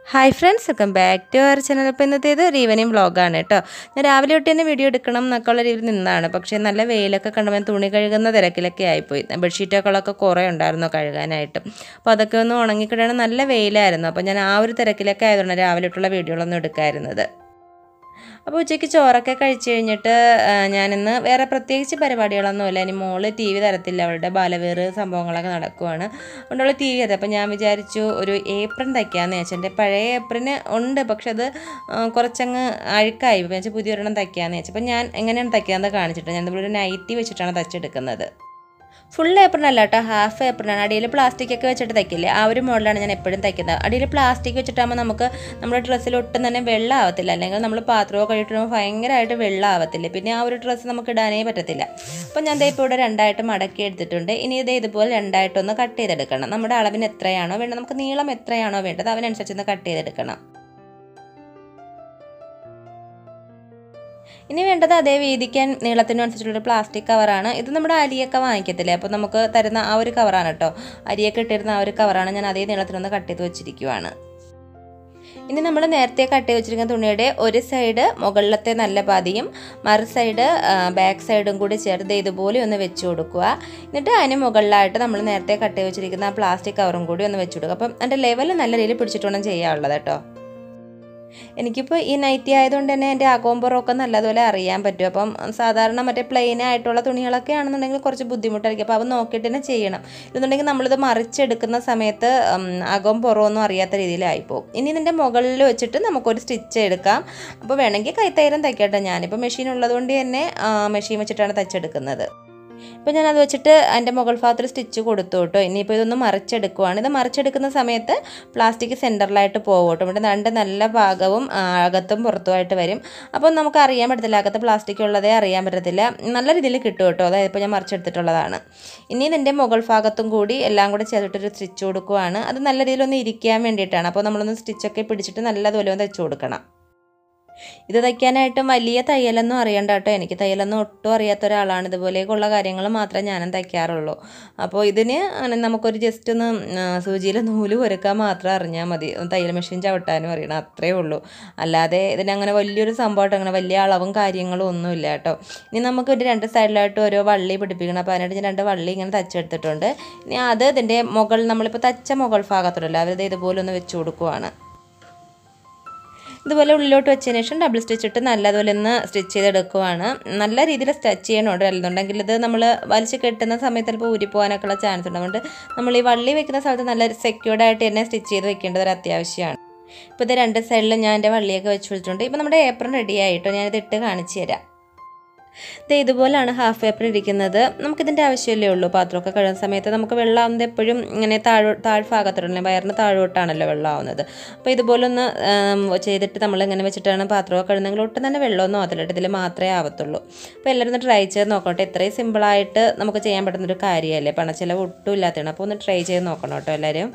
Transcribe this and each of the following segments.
hi friends welcome back to our channel അപ്പോൾ ഇന്നത്തേത് ഒരു ഈവനിങ് വ്ളോഗാണ് കേട്ടോ ഞാൻ രാവിലെ തൊട്ട് തന്നെ വീഡിയോ എടുക്കണം എന്നൊക്കെ ഉള്ള രീതിയിൽ നിന്നാണ് പക്ഷേ നല്ല വെയിലൊക്കെ കണ്ടപ്പോൾ ഞാൻ തുണി കഴുകുന്ന തിരക്കിലൊക്കെ ആയിപ്പോയി ബെഡ്ഷീറ്റൊക്കെ കുറേ ഉണ്ടായിരുന്നു കഴുകാനായിട്ട് അപ്പോൾ അതൊക്കെ ഒന്ന് ഉണങ്ങിക്കിടണം നല്ല വെയിലായിരുന്നു അപ്പോൾ ഞാൻ ആ ഒരു തിരക്കിലൊക്കെ ആയതുകൊണ്ട് രാവിലെ തൊട്ടുള്ള വീഡിയോകളൊന്നും എടുക്കാമായിരുന്നത് അപ്പോൾ ഉച്ചയ്ക്ക് ചോറൊക്കെ കഴിച്ച് കഴിഞ്ഞിട്ട് ആ, ഞാനിന്ന് വേറെ പ്രത്യേകിച്ച് പരിപാടികളൊന്നുമില്ല ഇനി മോള് ടി വി തരത്തില്ല അവളുടെ ബാലവേറ് സംഭവങ്ങളൊക്കെ നടക്കുവാണ് അതുകൊണ്ട് അവൾ ടി വി തരാം അപ്പോൾ ഞാൻ വിചാരിച്ചു ഒരു ഏപ്രിൻ തയ്ക്കാമെന്ന് വെച്ചാൽ എൻ്റെ പഴയ ഏപ്രിന് ഉണ്ട് പക്ഷെ അത് ആ, കുറച്ചങ്ങ് അഴുക്കായി അപ്പോൾ വെച്ചാൽ പുതിയൊരെണ്ണം തയ്ക്കാമെന്ന് വെച്ചാൽ അപ്പോൾ ഞാൻ എങ്ങനെയാണ് തയ്ക്കാമെന്ന് കാണിച്ചിട്ട് ഞാൻ ഇവിടെ ഒരു നൈറ്റി വെച്ചിട്ടാണ് തയ്ച്ചെടുക്കുന്നത് ഫുൾ ഏപ്രിൻ അല്ല കേട്ടോ ഹാഫ് ഏപ്രിനാണ് അടിയിൽ പ്ലാസ്റ്റിക് ഒക്കെ വെച്ചിട്ട് തയ്ക്കില്ലേ ആ ഒരു മോഡലാണ് ഞാൻ എപ്പോഴും തയ്ക്കുന്നത് അടിയിൽ പ്ലാസ്റ്റിക് വെച്ചിട്ടാകുമ്പോൾ നമുക്ക് നമ്മുടെ ഡ്രസ്സിൽ ഒട്ടും തന്നെ വെള്ളം ആവത്തില്ല അല്ലെങ്കിൽ നമ്മൾ പാത്രമൊക്കെ കഴിയിട്ടുമ്പോൾ ഭയങ്കരമായിട്ട് വെള്ളം ആവത്തില്ല പിന്നെ ആ ഒരു ഡ്രസ്സ് നമുക്ക് ഇടാനേ പറ്റത്തില്ല അപ്പോൾ ഞാൻ ദേ ഇപ്പോൾ ഇവിടെ രണ്ടായിട്ട് മടക്കി എടുത്തിട്ടുണ്ട് ഇനി ഇത് ഇതുപോലെ രണ്ടായിട്ടൊന്ന് കട്ട് ചെയ്തെടുക്കണം നമ്മുടെ അളവിന് എത്രയാണോ വേണ്ടത് നമുക്ക് നീളം എത്രയാണോ വേണ്ടത് അതിനനുസരിച്ച് ഒന്ന് കട്ട് ചെയ്തെടുക്കണം ഇനി വേണ്ടത് അതേ വീതിക്കാൻ നീളത്തിനനുസരിച്ചുള്ള പ്ലാസ്റ്റിക് കവറാണ് ഇത് നമ്മുടെ അരിയൊക്കെ വാങ്ങിക്കത്തില്ലേ അപ്പോൾ നമുക്ക് തരുന്ന ആ ഒരു കവറാണ് കേട്ടോ അരിയൊക്കെ ഇട്ടിരുന്ന ആ ഒരു കവറാണ് ഞാൻ അതേ നീളത്തിനൊന്ന് കട്ട് ചെയ്ത് വെച്ചിരിക്കുവാണ് ഇനി നമ്മൾ നേരത്തെ കട്ട് ചെയ്ത് വെച്ചിരിക്കുന്ന തുണിയുടെ ഒരു സൈഡ് മുകളിലത്തെ നല്ല പാതിയും മറു സൈഡ് ബാക്ക് സൈഡും കൂടി ചേർത്ത് ഇതുപോലെ ഒന്ന് വെച്ച് കൊടുക്കുക എന്നിട്ട് അതിന് മുകളിലായിട്ട് നമ്മൾ നേരത്തെ കട്ട് ചെയ്ത് വെച്ചിരിക്കുന്ന ആ പ്ലാസ്റ്റിക് കവറും കൂടി ഒന്ന് വെച്ച് കൊടുക്കുക അപ്പം അതിൻ്റെ ലെവൽ നല്ല രീതിയിൽ പിടിച്ചിട്ട് വേണം ചെയ്യാനുള്ളത് കേട്ടോ എനിക്കിപ്പോൾ ഈ നൈറ്റി ആയതുകൊണ്ട് തന്നെ എൻ്റെ അകോമ്പറൊക്കെ നല്ലതുപോലെ അറിയാൻ പറ്റും അപ്പം സാധാരണ മറ്റേ പ്ലെയിൻ ആയിട്ടുള്ള തുണികളൊക്കെ ആണെന്നുണ്ടെങ്കിൽ കുറച്ച് ബുദ്ധിമുട്ടായിരിക്കും അപ്പോൾ അത് നോക്കിയിട്ട് തന്നെ ചെയ്യണം ഇതെന്നുണ്ടെങ്കിൽ നമ്മളിത് മറിച്ചെടുക്കുന്ന സമയത്ത് ഉം, അകവും പുറമൊന്നും അറിയാത്ത രീതിയിലായിപ്പോവും ഇനി ഇതിൻ്റെ മുകളിൽ വെച്ചിട്ട് നമുക്കൊരു സ്റ്റിച്ച് എടുക്കാം അപ്പോൾ വേണമെങ്കിൽ കൈത്തൈരം തയ്ക്കട്ടെ ഞാനിപ്പോൾ മെഷീൻ ഉള്ളതുകൊണ്ട് തന്നെ മെഷീൻ വെച്ചിട്ടാണ് തയ്ച്ചെടുക്കുന്നത് ഇപ്പോൾ ഞാനത് വെച്ചിട്ട് അതിൻ്റെ മുകൾ ഭാഗത്തിൽ സ്റ്റിച്ച് കൊടുത്തു കേട്ടോ ഇനിയിപ്പോൾ ഇതൊന്ന് മറിച്ചെടുക്കുവാണ് ഇത് മറിച്ചെടുക്കുന്ന സമയത്ത് പ്ലാസ്റ്റിക് സെൻറ്ററിലായിട്ട് പോകും കേട്ടോ ഇവിടെ രണ്ട് നല്ല ഭാഗവും ആ, അകത്തും പുറത്തുമായിട്ട് വരും അപ്പോൾ നമുക്ക് അറിയാൻ പറ്റത്തില്ല അകത്ത് പ്ലാസ്റ്റിക് ഉള്ളതേ അറിയാൻ പറ്റത്തില്ല നല്ല രീതിയിൽ കിട്ടും കേട്ടോ അതായത് ഇപ്പോൾ ഞാൻ മറിച്ചെടുത്തിട്ടുള്ളതാണ് ഇനി ഇതിൻ്റെ മുകൾ ഭാഗത്തും കൂടി എല്ലാം കൂടി ചേർത്തിട്ടൊരു സ്റ്റിച്ച് കൊടുക്കുവാണ് അത് നല്ല രീതിയിലൊന്ന് ഇരിക്കാൻ വേണ്ടിയിട്ടാണ് അപ്പോൾ നമ്മളൊന്ന് സ്റ്റിച്ചൊക്കെ പിടിച്ചിട്ട് നല്ലതുപോലെ ഒന്ന് തെച്ച് കൊടുക്കണം ഇത് തയ്ക്കാനായിട്ടും വലിയ തയ്യലൊന്നും അറിയണ്ട കേട്ടോ എനിക്ക് തയ്യലൊന്നും ഒട്ടും അറിയാത്ത ഒരാളാണ് ഇതുപോലെയൊക്കെയുള്ള കാര്യങ്ങൾ മാത്രമേ ഞാനും തയ്ക്കാറുള്ളൂ അപ്പോൾ ഇതിന് അങ്ങനെ നമുക്കൊരു ജസ്റ്റ് ഒന്ന് സൂചിയിൽ നൂല് കുരക്കാൻ മാത്രം അറിഞ്ഞാൽ മതി തയ്യൽ മെഷീൻ ചവിട്ടാനും അറിയണം അത്രേ ഉള്ളൂ അല്ലാതെ ഇതിനങ്ങനെ വലിയൊരു സംഭവമായിട്ട് അങ്ങനെ വലിയ അളവും കാര്യങ്ങളും ഒന്നുമില്ല കേട്ടോ ഇനി നമുക്ക് ഒരു രണ്ട് സൈഡിലായിട്ട് ഓരോ വള്ളി പിടിപ്പിക്കണം അപ്പോൾ അതിനായിട്ട് ഞാൻ രണ്ട് വള്ളി ഇങ്ങനെ തച്ചെടുത്തിട്ടുണ്ട് ഇനി അത് ഇതിൻ്റെ മുകൾ നമ്മളിപ്പോൾ തച്ച മുകൾ ഭാഗത്തുണ്ടല്ലോ അവരത് ഇതുപോലെ ഒന്ന് വെച്ച് കൊടുക്കുവാണ് ഇതുപോലെ ഉള്ളിലോട്ട് വെച്ചതിന് ശേഷം ഡബിൾ സ്റ്റിച്ച് ഇട്ട് നല്ലതുപോലെ ഒന്ന് സ്റ്റിച്ച് ചെയ്തെടുക്കുവാണ് നല്ല രീതിയിൽ സ്റ്റിച്ച് ചെയ്യണോട്ടോ അല്ലെന്നുണ്ടെങ്കിൽ ഇത് നമ്മൾ വലിച്ച് കെട്ടുന്ന സമയത്ത് ചിലപ്പോൾ ഊരിപ്പോകാനൊക്കെ ഉള്ള ചാൻസ് ഉണ്ട് അതുകൊണ്ട് നമ്മൾ ഈ വള്ളി വെക്കുന്ന സ്ഥലത്ത് നല്ല സെക്യൂർഡ് ആയിട്ട് തന്നെ സ്റ്റിച്ച് ചെയ്ത് വെക്കേണ്ടത് ഒരു അത്യാവശ്യമാണ് ഇപ്പോൾ ഇത് രണ്ട് സൈഡിലും ഞാൻ എൻ്റെ വള്ളിയൊക്കെ വെച്ച് വെച്ചിട്ടുണ്ട് ഇപ്പോൾ നമ്മുടെ ഏപ്രിൽ റെഡി ആയിട്ടോ ഞാനിത് ഇട്ട് കാണിച്ചു തരാം ഇത് ഇതുപോലാണ് ഹാഫ് പേപ്പർ ഇരിക്കുന്നത് നമുക്കിതിൻ്റെ ആവശ്യമല്ലേ ഉള്ളൂ പാത്രമൊക്കെ കഴുകുന്ന സമയത്ത് നമുക്ക് വെള്ളമാവുന്നത് എപ്പോഴും ഇങ്ങനെ താഴോ താഴ്ഭാഗത്തുള്ള വയറിന് താഴോട്ടാണല്ലോ വെള്ളമാവുന്നത് അപ്പോൾ ഇതുപോലൊന്ന് ആം, ചെയ്തിട്ട് നമ്മൾ ഇങ്ങനെ വെച്ചിട്ടാണ് പാത്രമൊക്കെ കഴുകുന്നെങ്കിൽ ഒട്ടും തന്നെ വെള്ളമൊന്നും ആവത്തില്ല ഇതിൽ മാത്രമേ ആവത്തുള്ളൂ അപ്പോൾ എല്ലാവരും ഒന്ന് ട്രൈ ചെയ്ത് നോക്കട്ടെ ഇത്രയും സിമ്പിളായിട്ട് നമുക്ക് ചെയ്യാൻ പറ്റുന്നൊരു കാര്യമല്ലേ പണച്ചിലവ് ഒട്ടും ഇല്ലാത്തതാണ് അപ്പോൾ ഒന്ന് ട്രൈ ചെയ്ത് നോക്കണം കേട്ടോ എല്ലാവരും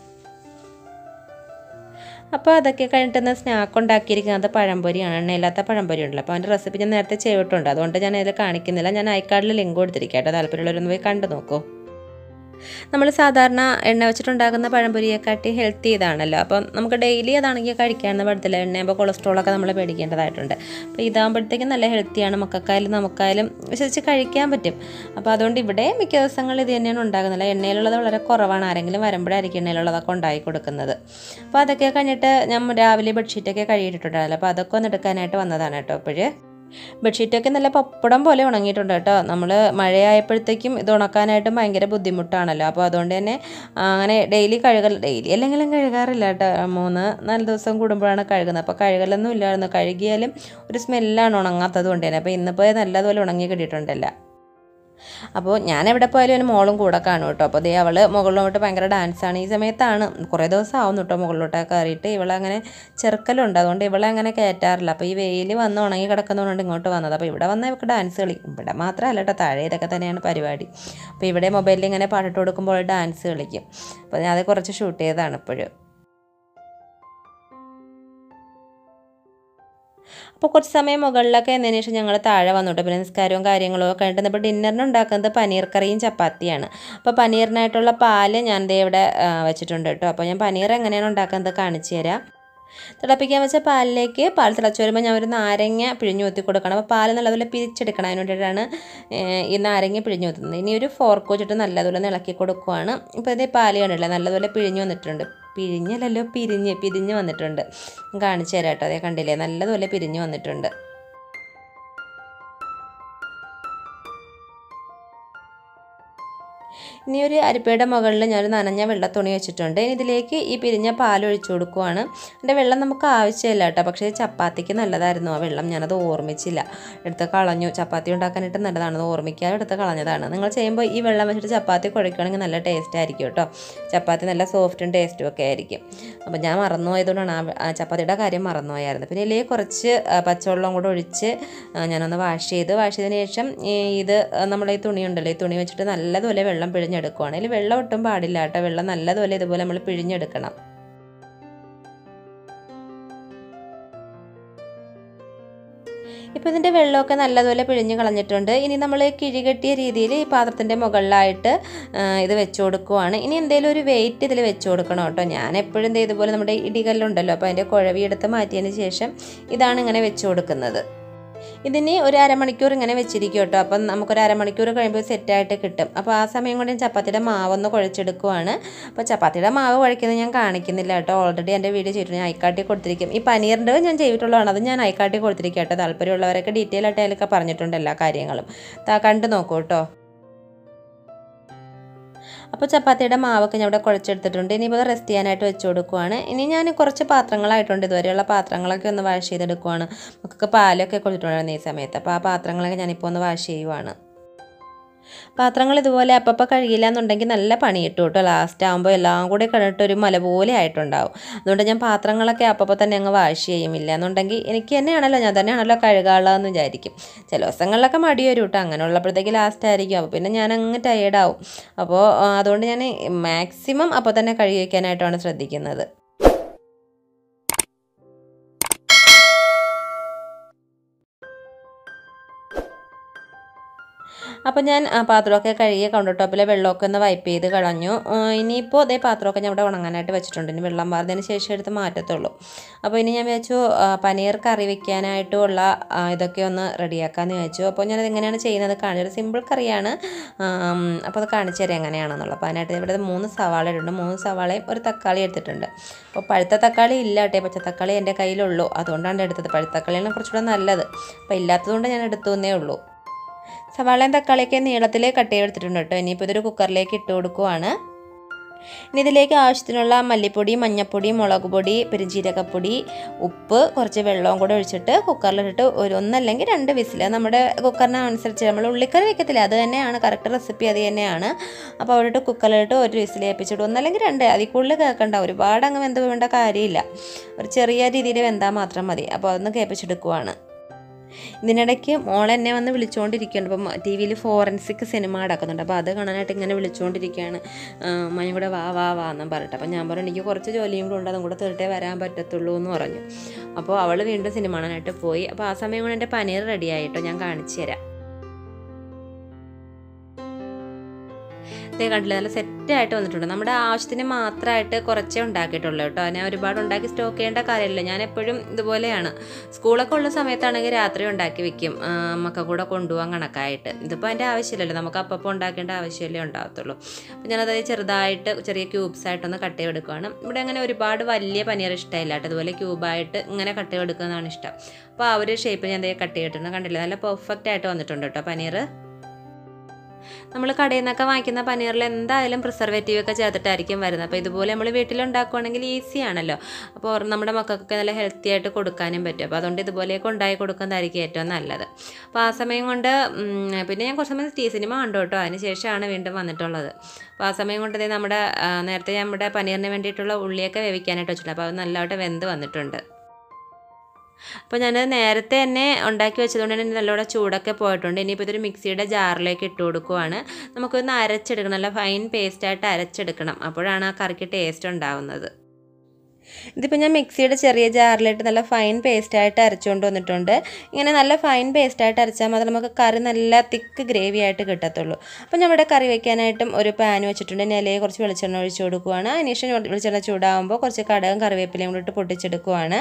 അപ്പോൾ അതൊക്കെ കഴിഞ്ഞിട്ട് സ്നാക്ക് ഉണ്ടാക്കിയിരിക്കുന്നത് പഴംപൊരിയാണ് എണ്ണയില്ലാത്ത പഴംപൊരി ഉണ്ടല്ലോ അപ്പോൾ അതിൻ്റെ റെസിപ്പി ഞാൻ നേരത്തെ ചെയ്തിട്ടുണ്ട് അതുകൊണ്ട് ഞാൻ ഇതിൽ കാണിക്കുന്നില്ല ഞാൻ ഐക്കാർഡിൽ ലിങ്ക് കൊടുത്തിരിക്കാം കേട്ടോ താല്പര്യമുള്ളവരൊന്ന് പോയി കണ്ടു നോക്കൂ നമ്മൾ സാധാരണ എണ്ണ വെച്ചിട്ടുണ്ടാക്കുന്ന പഴംപൊരിയെക്കാട്ടി ഹെൽത്തി ഇതാണല്ലോ അപ്പം നമുക്ക് ഡെയിലി അതാണെങ്കിൽ കഴിക്കാമെന്ന് പറ്റത്തില്ല എണ്ണയാകുമ്പോൾ കൊളസ്ട്രോളൊക്കെ നമ്മൾ പേടിക്കേണ്ടതായിട്ടുണ്ട് അപ്പോൾ ഇതാകുമ്പോഴത്തേക്കും നല്ല ഹെൽത്തിയാണ് മക്കൾക്കായാലും നമുക്കായാലും വിശ്വസിച്ച് കഴിക്കാൻ പറ്റും അപ്പോൾ അതുകൊണ്ട് ഇവിടെ മിക്ക ദിവസങ്ങളിൽ ഇത് തന്നെയാണ് ഉണ്ടാകുന്നത് എണ്ണയിലുള്ളത് വളരെ കുറവാണ് ആരെങ്കിലും വരുമ്പോഴായിരിക്കും എണ്ണയിലുള്ളതൊക്കെ ഉണ്ടാക്കി കൊടുക്കുന്നത് അപ്പോൾ അതൊക്കെ കഴിഞ്ഞിട്ട് ഞാൻ രാവിലെ ബെഡ്ഷീറ്റൊക്കെ കഴുകിയിട്ടുണ്ടായിരുന്നല്ലോ അപ്പോൾ അതൊക്കെ ഒന്ന് എടുക്കാനായിട്ട് വന്നതാണ് കേട്ടോ അപ്പോഴ് ബെഡ്ഷീറ്റൊക്കെ നല്ല പപ്പടം പോലെ ഉണങ്ങിയിട്ടുണ്ട് കേട്ടോ നമ്മൾ മഴയായപ്പോഴത്തേക്കും ഇത് ഉണക്കാനായിട്ട് ഭയങ്കര ബുദ്ധിമുട്ടാണല്ലോ അപ്പോൾ അതുകൊണ്ട് തന്നെ ആ, അങ്ങനെ ഡെയിലി കഴുകൽ ഡെയിലി അല്ലെങ്കിലും കഴുകാറില്ല കേട്ടോ മൂന്ന് നാല് ദിവസം കൂടുമ്പോഴാണ് കഴുകുന്നത് അപ്പോൾ കഴുകലൊന്നും ഇല്ലായിരുന്നു കഴുകിയാലും ഒരു സ്മെല്ലാണ് ഉണങ്ങാത്തത് കൊണ്ട് തന്നെ അപ്പോൾ ഇന്നിപ്പോൾ നല്ലതുപോലെ ഉണങ്ങി കിട്ടിയിട്ടുണ്ടല്ല അപ്പോൾ ഞാൻ എവിടെ പോയാലും ഒരു മോളും കൂടെ കാണും കേട്ടോ അപ്പോൾ ദേ അവൾ മുകളിലോട്ട് ഭയങ്കര ഡാൻസാണ് ഈ സമയത്താണ് കുറേ ദിവസം ആവുന്നു കേട്ടോ മുകളിലോട്ടൊക്കെ കയറിയിട്ട് ഇവളങ്ങനെ ചെറുക്കലുണ്ട് അതുകൊണ്ട് ഇവളെ അങ്ങനെ കയറ്റാറില്ല അപ്പോൾ ഈ വെയിൽ വന്ന് ഉണങ്ങി കിടക്കുന്നതുകൊണ്ട് ഇങ്ങോട്ട് വന്നത് അപ്പോൾ ഇവിടെ വന്നാൽ ഇവൾക്ക് ഡാൻസ് കളിക്കും ഇവിടെ മാത്രമല്ല കേട്ടോ താഴെ ഇതൊക്കെ തന്നെയാണ് പരിപാടി അപ്പോൾ ഇവിടെ മൊബൈലിൽ ഇങ്ങനെ പാട്ടിട്ട് കൊടുക്കുമ്പോൾ ഡാൻസ് കളിക്കും അപ്പോൾ ഞാൻ അത് കുറച്ച് ഷൂട്ട് ചെയ്തതാണ് ഇപ്പോഴും അപ്പോൾ കുറച്ച് സമയം മുകളിലൊക്കെ എന്നതിന് ശേഷം ഞങ്ങൾ താഴെ വന്നു കേട്ടോ പിന്നെ നിസ്കാരവും കാര്യങ്ങളും ഒക്കെ കഴിഞ്ഞിട്ട് ഇപ്പോൾ ഡിന്നറിന് ഉണ്ടാക്കുന്നത് പനീർ കറിയും ചപ്പാത്തിയാണ് അപ്പോൾ പനീറിനായിട്ടുള്ള പാല് ഞാൻ ദേ ഇവിടെ ആ, വെച്ചിട്ടുണ്ട് കേട്ടോ അപ്പോൾ ഞാൻ പനീർ എങ്ങനെയാണ് ഉണ്ടാക്കുന്നത് കാണിച്ചു തരാം തിളപ്പിക്കാൻ വെച്ച പാലിലേക്ക് പാൽ തിളച്ച് വരുമ്പോൾ ഞാൻ ഒരു നാരങ്ങ പിഴിഞ്ഞ് ഊറ്റി കൊടുക്കണം അപ്പോൾ പാൽ നല്ലതുപോലെ പിരിച്ചെടുക്കണം അതിന് വേണ്ടിയിട്ടാണ് ഏഹ്, ഈ നാരങ്ങ പിഴിഞ്ഞ് ഊറ്റുന്നത് ഇനി ഒരു ഫോർക്ക് വെച്ചിട്ട് നല്ലതുപോലെ ഒന്ന് ഇളക്കി കൊടുക്കുവാണ് ഇപ്പോൾ ഇതേ പാല് കണ്ടില്ല നല്ലതുപോലെ പിഴിഞ്ഞ് വന്നിട്ടുണ്ട് പിഴിഞ്ഞല്ലല്ലോ പിരിഞ്ഞ് പിരിഞ്ഞ് വന്നിട്ടുണ്ട് ഞാൻ കാണിച്ചു തരാം കേട്ടോ അതേ കണ്ടില്ലേ നല്ലതുപോലെ പിരിഞ്ഞ് വന്നിട്ടുണ്ട് ഇനി ഒരു അരിപ്പയുടെ മുകളിൽ ഞാനൊരു നനഞ്ഞ വെള്ളത്തുണി വെച്ചിട്ടുണ്ട് ഇനി ഇതിലേക്ക് ഈ പിരിഞ്ഞ പാൽ ഒഴിച്ചു കൊടുക്കുവാണ് എൻ്റെ വെള്ളം നമുക്ക് ആവശ്യമില്ല കേട്ടോ പക്ഷേ ചപ്പാത്തിക്ക് നല്ലതായിരുന്നു ആ വെള്ളം ഞാനത് ഓർമ്മിച്ചില്ല എടുത്ത് കളഞ്ഞു ചപ്പാത്തി ഉണ്ടാക്കാനായിട്ട് നല്ലതാണ് അത് ഓർമ്മിക്കാതെ എടുത്ത് കളഞ്ഞതാണ് നിങ്ങൾ ചെയ്യുമ്പോൾ ഈ വെള്ളം വെച്ചിട്ട് ചപ്പാത്തി കുഴക്കുകയാണെങ്കിൽ നല്ല ടേസ്റ്റ് ആയിരിക്കും കേട്ടോ ചപ്പാത്തി നല്ല സോഫ്റ്റും ടേസ്റ്റും ഒക്കെ ആയിരിക്കും അപ്പോൾ ഞാൻ മറന്നുപോയതുകൊണ്ടാണ് ആ വെ- ആ ചപ്പാത്തിയുടെ കാര്യം മറന്നുപോയായിരുന്നു പിന്നെ ഇതിലേക്ക് കുറച്ച് ആ, പച്ചവെള്ളം കൂടെ ഒഴിച്ച് ആ, ഞാനൊന്ന് വാഷ് ചെയ്ത് വാഷ് ചെയ്തതിന് ശേഷം ഈ ഇത് നമ്മുടെ ഈ തുണി ഉണ്ടല്ലോ ഈ തുണി വെച്ചിട്ട് നല്ലതുപോലെ വെള്ളം പിഴിഞ്ഞെടുക്കുവാണ് ഇതിൽ വെള്ളം ഒട്ടും പാടില്ല കേട്ടോ വെള്ളം നല്ലതുപോലെ ഇതുപോലെ നമ്മൾ പിഴിഞ്ഞെടുക്കണം ഇപ്പോൾ ഇതിൻ്റെ വെള്ളമൊക്കെ നല്ലതുപോലെ പിഴിഞ്ഞ് കളഞ്ഞിട്ടുണ്ട് ഇനി നമ്മൾ കിഴികെട്ടിയ രീതിയിൽ ഈ പാത്രത്തിൻ്റെ മുകളിലായിട്ട് ആ, ഇത് വെച്ച് കൊടുക്കുവാണ് ഇനി എന്തെങ്കിലും ഒരു വെയിറ്റ് ഇതിൽ വെച്ച് കൊടുക്കണം കേട്ടോ ഞാൻ എപ്പോഴും ദേ ഇതുപോലെ നമ്മുടെ ഇടികല്ലുണ്ടല്ലോ അപ്പോൾ അതിൻ്റെ കുഴവി എടുത്ത് മാറ്റിയതിന് ശേഷം ഇതാണ് ഇങ്ങനെ വെച്ച് കൊടുക്കുന്നത് ഇതിന് ഒരു അരമണിക്കൂർ ഇങ്ങനെ വെച്ചിരിക്കും കേട്ടോ അപ്പം നമുക്കൊരു അരമണിക്കൂർ കഴിയുമ്പോൾ സെറ്റായിട്ട് കിട്ടും അപ്പോൾ ആ സമയം കൊണ്ട് ഞാൻ ചപ്പാത്തിയുടെ മാവൊന്ന് കുഴച്ചെടുക്കുവാണ് അപ്പോൾ ചപ്പാത്തിയുടെ മാവ് കുഴക്കുന്നത് ഞാൻ കാണിക്കുന്നില്ല കേട്ടോ ഓൾറെഡി എൻ്റെ വീഡിയോ ചെയ്തിട്ട് ഞാൻ ഐക്കാട്ടി കൊടുത്തിരിക്കും ഈ പനീറിൻ്റെ ഞാൻ ചെയ്തിട്ടുള്ളതാണ് അത് ഞാൻ ഐക്കാട്ടി കൊടുത്തിരിക്കും കേട്ടോ താല്പര്യമുള്ളവരൊക്കെ ഡീറ്റെയിൽ ആയിട്ട് അതിലൊക്കെ പറഞ്ഞിട്ടുണ്ട് എല്ലാ കാര്യങ്ങളും താ കണ്ട് നോക്കൂ കേട്ടോ അപ്പോൾ ചപ്പാത്തിയുടെ മാവൊക്കെ ഞാൻ ഇവിടെ കുഴച്ചെടുത്തിട്ടുണ്ട് ഇനിയിപ്പോൾ അത് റെസ്റ്റ് ചെയ്യാനായിട്ട് വെച്ച് കൊടുക്കുവാണ് ഇനി ഞാൻ കുറച്ച് പാത്രങ്ങളായിട്ടുണ്ട് ഇതുവരെയുള്ള പാത്രങ്ങളൊക്കെ ഒന്ന് വാഷ് ചെയ്തെടുക്കുവാണ് നമുക്ക് പാലൊക്കെ കൊടുത്തിട്ടുണ്ടായിരുന്നു ഈ സമയത്ത് അപ്പോൾ ആ പാത്രങ്ങളൊക്കെ ഞാനിപ്പോൾ ഒന്ന് വാഷ് ചെയ്യുവാണ് പാത്രങ്ങൾ ഇതുപോലെ അപ്പപ്പോൾ കഴുകിയില്ല എന്നുണ്ടെങ്കിൽ നല്ല പണി കിട്ടും കേട്ടോ ലാസ്റ്റ് ആകുമ്പോൾ എല്ലാം കൂടി കിടന്നിട്ട് ഒരു മല പോലെ ആയിട്ടുണ്ടാവും അതുകൊണ്ട് ഞാൻ പാത്രങ്ങളൊക്കെ അപ്പപ്പോൾ തന്നെ അങ്ങ് വാഷ് ചെയ്യുമില്ല എന്നുണ്ടെങ്കിൽ എനിക്ക് തന്നെയാണല്ലോ ഞാൻ തന്നെയാണല്ലോ കഴുകാനുള്ളതെന്ന് വിചാരിക്കും ചില ദിവസങ്ങളിലൊക്കെ മടി വരും കേട്ടോ അങ്ങനെ ഉള്ളപ്പോഴത്തേക്ക് ലാസ്റ്റ് ആയിരിക്കും അപ്പോൾ പിന്നെ ഞാൻ അങ്ങ് ടയേർഡാവും അപ്പോൾ ആ, അതുകൊണ്ട് ഞാൻ മാക്സിമം അപ്പോൾ തന്നെ കഴുകി വയ്ക്കാനായിട്ടാണ് ശ്രദ്ധിക്കുന്നത് അപ്പോൾ ഞാൻ ആ പാത്രമൊക്കെ കഴുകി കൗണ്ടർ ടോപ്പിലെ വെള്ളമൊക്കെ ഒന്ന് വൈപ്പ് ചെയ്ത് കളഞ്ഞു ആ, ഇനിയിപ്പോൾ അതേ പാത്രമൊക്കെ ഞാൻ ഇവിടെ ഉണങ്ങാനായിട്ട് വെച്ചിട്ടുണ്ട് ഇനി വെള്ളം മാറിയതിന് ശേഷം എടുത്ത് മാറ്റത്തുള്ളൂ അപ്പോൾ ഇനി ഞാൻ വിചാരിച്ചു ആ, പനീർ കറി വെക്കാനായിട്ടുള്ള ആ, ഇതൊക്കെ ഒന്ന് റെഡിയാക്കാമെന്ന് വിചാരിച്ചു അപ്പോൾ ഞാനത് എങ്ങനെയാണ് ചെയ്യുന്നത് കാണിച്ചത് സിമ്പിൾ കറിയാണ് ആം, അപ്പോൾ അത് കാണിച്ചു തരാം എങ്ങനെയാണെന്നുള്ളത് അപ്പോൾ അതിനായിട്ട് ഇവിടെ മൂന്ന് സവാള ഇടുന്നുണ്ട് മൂന്ന് സവാളയും ഒരു തക്കാളി എടുത്തിട്ടുണ്ട് അപ്പോൾ പഴുത്ത തക്കാളി ഇല്ല കേട്ടോ പച്ച തക്കാളി എൻ്റെ കയ്യിലുള്ളൂ അതുകൊണ്ടാണ് എടുത്തത് പഴുത്ത തക്കാളിയാണ് കുറച്ചുകൂടെ നല്ലത് അപ്പോൾ ഇല്ലാത്തതുകൊണ്ട് ഞാൻ എടുത്തു എന്നേ ഉള്ളൂ സവാളയും തക്കാളിയൊക്കെ നീളത്തിൽ കട്ട് ചെയ്തെടുത്തിട്ടുണ്ട് കേട്ടോ ഇനിയിപ്പോൾ ഇതൊരു കുക്കറിലേക്ക് ഇട്ട് കൊടുക്കുവാണ് ഇനി ഇതിലേക്ക് ആവശ്യത്തിനുള്ള മല്ലിപ്പൊടി മഞ്ഞൾപ്പൊടി മുളക് പൊടി പെരുംജീരകപ്പൊടി ഉപ്പ് കുറച്ച് വെള്ളവും കൂടെ ഒഴിച്ചിട്ട് കുക്കറിലിട്ടിട്ട് ഒരു ഒന്നല്ലെങ്കിൽ രണ്ട് വിസിൽ നമ്മുടെ കുക്കറിന് അനുസരിച്ച് നമ്മൾ ഉള്ളിക്കറി വെക്കത്തില്ല അത് തന്നെയാണ് കറക്റ്റ് റെസിപ്പി അത് തന്നെയാണ് അപ്പോൾ അവിടെ കുക്കറിലിട്ട് ഒരു വിസിൽ ഏൽപ്പിച്ചിട്ട് ഒന്നല്ലെങ്കിൽ രണ്ട് അതിൽ കൂടുതൽ കേൾക്കണ്ട ഒരുപാട് അങ്ങ് വെന്ത് വേണ്ട കാര്യമില്ല ഒരു ചെറിയ രീതിയിൽ വെന്താൽ മാത്രം മതി അപ്പോൾ അതൊന്ന് കേൾപ്പിച്ചെടുക്കുവാണ് ഇതിനിടയ്ക്ക് മോൾ എന്നെ വന്ന് വിളിച്ചുകൊണ്ടിരിക്കുകയാണ് അപ്പം ടി വിയിൽ ഫോറൻസിക് സിനിമ നടക്കുന്നുണ്ട് അപ്പോൾ അത് കാണാനായിട്ട് ഇങ്ങനെ വിളിച്ചുകൊണ്ടിരിക്കുകയാണ് മഞ്ഞ കൂടെ വാ വാ വാ എന്നും പറഞ്ഞിട്ട് അപ്പം ഞാൻ പറഞ്ഞു എനിക്ക് കുറച്ച് ജോലിയും കൂടെ ഉണ്ട് അതും കൂടെ തീർട്ടേ വരാൻ പറ്റത്തുള്ളൂ എന്ന് പറഞ്ഞു അപ്പോൾ അവൾ വീണ്ടും സിനിമ കാണാനായിട്ട് പോയി അപ്പോൾ ആ സമയം കൊണ്ട് എൻ്റെ പനീർ റെഡി ആയിട്ടോ ഞാൻ കാണിച്ചു തരാം ഇതേ കണ്ടില്ല നല്ല സെറ്റായിട്ട് വന്നിട്ടുണ്ട് നമ്മുടെ ആവശ്യത്തിന് മാത്രമായിട്ട് കുറച്ചേ ഉണ്ടാക്കിയിട്ടുള്ളൂ കേട്ടോ ഞാൻ ഒരുപാട് ഉണ്ടാക്കി സ്റ്റോക്ക് ചെയ്യേണ്ട കാര്യമില്ല ഞാൻ എപ്പോഴും ഇതുപോലെയാണ് സ്കൂളൊക്കെ ഉള്ള സമയത്താണെങ്കിൽ രാത്രി ഉണ്ടാക്കി വെക്കും ആ, അമ്മക്ക് കൂടെ കൊണ്ടുപോകാൻ കണക്കായിട്ട് ഇതിപ്പോൾ അതിൻ്റെ ആവശ്യമില്ലല്ലോ നമുക്ക് അപ്പോൾ ഉണ്ടാക്കേണ്ട ആവശ്യമല്ലേ ഉണ്ടാകത്തുള്ളൂ അപ്പോൾ ഞാനത് ചെറുതായിട്ട് ചെറിയ ക്യൂബ്സ് ആയിട്ടൊന്ന് കട്ട് ചെയ്തെടുക്കുകയാണ് ഇവിടെ അങ്ങനെ ഒരുപാട് വലിയ പനീർ ഇഷ്ടമില്ല കേട്ടോ അതുപോലെ ക്യൂബായിട്ട് ഇങ്ങനെ കട്ട് ചെയ്തെടുക്കുന്നതാണ് ഇഷ്ടം അപ്പോൾ ആ ഒരു ഷേപ്പിൽ ഞാൻ ദേ കട്ട് ചെയ്തിട്ടുണ്ട് കണ്ടില്ല നല്ല പെർഫെക്റ്റ് ആയിട്ട് വന്നിട്ടുണ്ട് കേട്ടോ പനീർ നമ്മൾ കടയിൽ നിന്നൊക്കെ വാങ്ങിക്കുന്ന പനീറിൽ എന്തായാലും പ്രിസർവേറ്റീവ് ഒക്കെ ചേർത്തിട്ടായിരിക്കും വരുന്നത് അപ്പോൾ ഇതുപോലെ നമ്മൾ വീട്ടിലുണ്ടാക്കുവാണെങ്കിൽ ഈസി ആണല്ലോ അപ്പോൾ നമ്മുടെ മക്കൾക്കൊക്കെ നല്ല ഹെൽത്തി ആയിട്ട് കൊടുക്കാനും പറ്റും അപ്പോൾ അതുകൊണ്ട് ഇതുപോലെയൊക്കെ ഉണ്ടാക്കി കൊടുക്കുന്നതായിരിക്കും ഏറ്റവും നല്ലത് അപ്പോൾ ആ സമയം കൊണ്ട് ഉം, പിന്നെ ഞാൻ കുറച്ച് സമയം ടി സിനിമ കണ്ടു കേട്ടോ അതിന് ശേഷമാണ് വീണ്ടും വന്നിട്ടുള്ളത് അപ്പോൾ ആ സമയം കൊണ്ട് ദേ നമ്മുടെ ആ, നേരത്തെ നമ്മുടെ പനീറിന് വേണ്ടിയിട്ടുള്ള ഉള്ളിയൊക്കെ വേവിക്കാനായിട്ട് വെച്ചിട്ടുണ്ട് അപ്പോൾ അത് നല്ലതായിട്ട് വെന്ത് വന്നിട്ടുണ്ട് അപ്പോൾ ഞാൻ നേരത്തെ തന്നെ ഉണ്ടാക്കി വെച്ചതുകൊണ്ട് തന്നെ നല്ലോണം ചൂടൊക്കെ പോയിട്ടുണ്ട് ഇനിയിപ്പോൾ ഇതൊരു മിക്സിയുടെ ജാറിലേക്ക് ഇട്ട് കൊടുക്കുവാണ് നമുക്കൊന്ന് അരച്ചെടുക്കണം നല്ല ഫൈൻ പേസ്റ്റായിട്ട് അരച്ചെടുക്കണം അപ്പോഴാണ് ആ കറിക്ക് ടേസ്റ്റ് ഉണ്ടാവുന്നത് ഇതിപ്പോൾ ഞാൻ മിക്സിയുടെ ചെറിയ ജാറിലിട്ട് നല്ല ഫൈൻ പേസ്റ്റായിട്ട് അരച്ചുകൊണ്ട് വന്നിട്ടുണ്ട് ഇങ്ങനെ നല്ല ഫൈൻ പേസ്റ്റായിട്ട് അരച്ചാൽ മാത്രം നമുക്ക് കറി നല്ല തിക്ക് ഗ്രേവി ആയിട്ട് കിട്ടത്തുള്ളൂ അപ്പോൾ ഞാൻ ഇവിടെ കറി വെക്കാനായിട്ടും ഒരു പാൻ വെച്ചിട്ടുണ്ട് നിലയെ കുറച്ച് വെളിച്ചെണ്ണ ഒഴിച്ച് കൊടുക്കുവാണ് അതിനുശേഷം വെളിച്ചെണ്ണ ചൂടാകുമ്പോൾ കുറച്ച് കടകും കറിവേപ്പിലയും കൂടി ഇട്ട് പൊട്ടിച്ചെടുക്കുവാണ്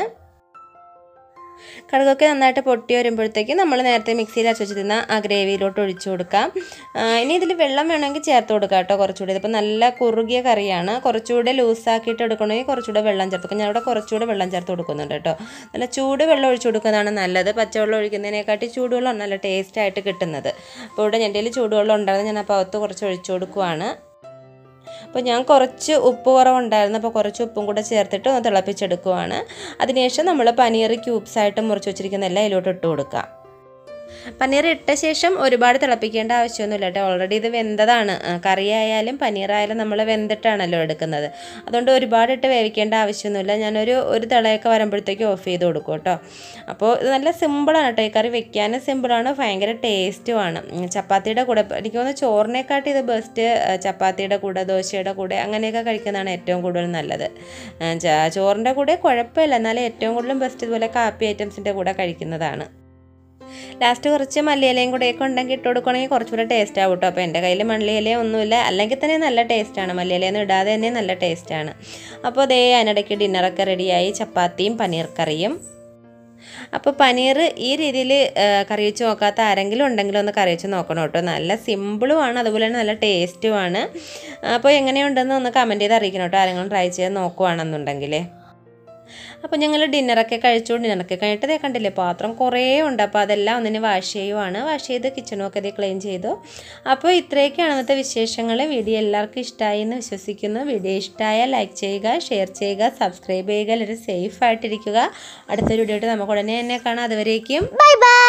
കടുകൊക്കെ നന്നായിട്ട് പൊട്ടി വരുമ്പോഴത്തേക്ക് നമ്മൾ നേരത്തെ മിക്സിയിൽ അരച്ച് വെച്ചിരുന്ന ആ ഗ്രേവിയിലോട്ട് ഒഴിച്ചു കൊടുക്കാം ആ, ഇനി ഇതിൽ വെള്ളം വേണമെങ്കിൽ ചേർത്ത് കൊടുക്കാം കേട്ടോ കുറച്ചുകൂടി ഇതിപ്പോൾ നല്ല കുറുകിയ കറിയാണ് കുറച്ചുകൂടെ ലൂസാക്കിയിട്ട് എടുക്കണമെങ്കിൽ കുറച്ചുകൂടെ വെള്ളം ചേർത്ത് കൊടുക്കും ഞാൻ ഇവിടെ കുറച്ചുകൂടെ വെള്ളം ചേർത്ത് കൊടുക്കുന്നുണ്ട് കേട്ടോ നല്ല ചൂട് വെള്ളം ഒഴിച്ചു കൊടുക്കുന്നതാണ് നല്ലത് പച്ചവെള്ളം ഒഴിക്കുന്നതിനെക്കാട്ടി ചൂടുവെള്ളം നല്ല ടേസ്റ്റ് ആയിട്ട് കിട്ടുന്നത് അപ്പോൾ ഇവിടെ എൻ്റെ കയ്യിൽ ചൂടുവെള്ളം ഉണ്ടായിരുന്നു ഞാൻ അപ്പോൾ അകത്ത് കുറച്ച് ഒഴിച്ചു കൊടുക്കുവാണ് അപ്പോൾ ഞാൻ കുറച്ച് ഉപ്പ് കുറവുണ്ടായിരുന്നു അപ്പോൾ കുറച്ച് ഉപ്പും കൂടെ ചേർത്തിട്ട് ഒന്ന് തിളപ്പിച്ചെടുക്കുവാണ് അതിനുശേഷം നമ്മൾ പനീർ ക്യൂബ്സ് ആയിട്ട് മുറിച്ച് വെച്ചിരിക്കുന്ന എല്ലാം അതിലോട്ട് ഇട്ട് കൊടുക്കാം പനീർ ഇട്ട ശേഷം ഒരുപാട് തിളപ്പിക്കേണ്ട ആവശ്യമൊന്നുമില്ല കേട്ടോ ഓൾറെഡി ഇത് വെന്തതാണ് ആ, കറിയായാലും പനീറായാലും നമ്മൾ വെന്തിട്ടാണല്ലോ എടുക്കുന്നത് അതുകൊണ്ട് ഒരുപാട് ഇട്ട് വേവിക്കേണ്ട ആവശ്യമൊന്നുമില്ല ഞാനൊരു ഒരു തിളയൊക്കെ വരുമ്പോഴത്തേക്ക് ഓഫ് ചെയ്ത് കൊടുക്കും കേട്ടോ അപ്പോൾ ഇത് നല്ല സിമ്പിളാണ് കേട്ടോ ഈ കറി വെക്കാനും സിമ്പിളാണ് ഭയങ്കര ടേസ്റ്റുമാണ് ഉം, ചപ്പാത്തിയുടെ കൂടെ എനിക്ക് തോന്നുന്നു ചോറിനെക്കാട്ടി ഇത് ബെസ്റ്റ് ചപ്പാത്തിയുടെ കൂടെ ദോശയുടെ കൂടെ അങ്ങനെയൊക്കെ കഴിക്കുന്നതാണ് ഏറ്റവും കൂടുതൽ നല്ലത് ആ, ച- ചോറിൻ്റെ കൂടെ കുഴപ്പമില്ല എന്നാലും ഏറ്റവും കൂടുതലും ബെസ്റ്റ് ഇതുപോലെ കാപ്പി ഐറ്റംസിൻ്റെ കൂടെ കഴിക്കുന്നതാണ് ലാസ്റ്റ് കുറച്ച് മല്ലിയിലയും കൂടെയൊക്കെ ഉണ്ടെങ്കിൽ ഇട്ട് കൊടുക്കുകയാണെങ്കിൽ കുറച്ചുകൂടെ ടേസ്റ്റ് ആവും കേട്ടോ അപ്പോൾ എൻ്റെ കയ്യിൽ മല്ലിയിലയും ഒന്നുമില്ല അല്ലെങ്കിൽ തന്നെ നല്ല ടേസ്റ്റാണ് മല്ലിയിലയൊന്നും ഇടാതെ തന്നെ നല്ല ടേസ്റ്റാണ് അപ്പോൾ അതേ അതിനിടയ്ക്ക് ഡിന്നറൊക്കെ റെഡിയായി ചപ്പാത്തിയും പനീർ കറിയും അപ്പോൾ പനീർ ഈ രീതിയിൽ കറി വെച്ച് നോക്കാത്ത ആരെങ്കിലും ഉണ്ടെങ്കിലും ഒന്ന് കറി വെച്ച് നോക്കണം കേട്ടോ നല്ല സിമ്പിളുമാണ് അതുപോലെ തന്നെ നല്ല ടേസ്റ്റുമാണ് അപ്പോൾ എങ്ങനെയുണ്ടെന്ന് ഒന്ന് കമൻറ്റ് ചെയ്ത് അറിയിക്കണം കേട്ടോ ആരെങ്കിലും ട്രൈ ചെയ്ത് നോക്കുവാണെന്നുണ്ടെങ്കിൽ അപ്പോൾ ഞങ്ങൾ ഡിന്നറൊക്കെ കഴിച്ചു ഡിന്നറൊക്കെ കഴിഞ്ഞിട്ട് ദേ കണ്ടില്ലേ പാത്രം കുറേ ഉണ്ട് അപ്പോൾ അതെല്ലാം ഒന്നിന് വാഷ് ചെയ്യുവാണ് വാഷ് ചെയ്ത് കിച്ചണൊക്കെ ഇത് ക്ലീൻ ചെയ്തു അപ്പോൾ ഇത്രയൊക്കെയാണ് ഇന്നത്തെ വിശേഷങ്ങൾ വീഡിയോ എല്ലാവർക്കും ഇഷ്ടമായി എന്ന് വിശ്വസിക്കുന്നു വീഡിയോ ഇഷ്ടമായാൽ ലൈക്ക് ചെയ്യുക ഷെയർ ചെയ്യുക സബ്സ്ക്രൈബ് ചെയ്യുക എല്ലാവരും സേഫ് ആയിട്ടിരിക്കുക അടുത്തൊരു വീഡിയോ ആയിട്ട് നമുക്ക് ഉടനെ തന്നെ കാണാം അതുവരേക്കും ബൈ ബൈ